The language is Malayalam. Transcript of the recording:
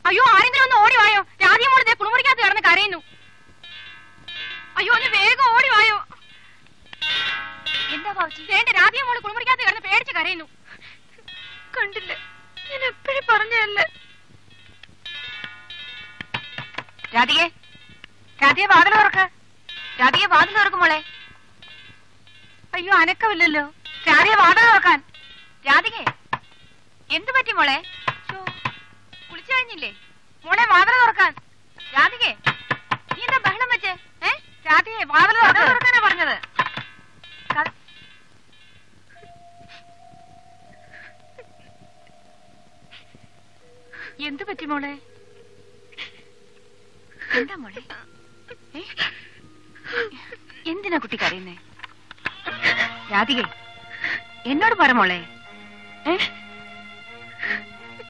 അയ്യോ ആരെങ്കിലും ഒന്ന് ഓടി വായോ രാധിയമോട് ദേ കുളിമുറിക്കകത്ത് കിടന്ന് കരയുന്നു അയ്യോ ഒന്ന് വേഗം ഓടി വായോ എന്താ ബാബുജി വേണ്ട രാധിയമോള് കുളിമുറിക്കകത്ത് കിടന്ന് പേടിച്ച് കരയുന്നു കണ്ടില്ലേ ഞാൻ എപ്പോഴും പറഞ്ഞല്ലേ രാധികെ രാധിയെ വാതിൽ തുറക്ക് രാധികെ വാതിൽ തുറക്കും മോളെ അയ്യോ അനക്കമില്ലല്ലോ രാധിയെ വാതിൽ തുറക്കാൻ രാധികെ എന്തു പറ്റി മോളെ ശ്ശോ, കുളിച്ചു കഴിഞ്ഞില്ലേ മോളെ വാതിൽ തുറക്കാൻ രാധികെ നീ എന്താ ബഹളം വെച്ചേ ഏ രാധികെ വാതിൽ തുറക്കാനാ പറഞ്ഞത് ക- എന്തു പറ്റി മോളെ എന്താ മോളെ ഏ? എന്തിനാ കുട്ടി കരയുന്നേ രാധികെ എന്നോട് പറ മോളെ ഏ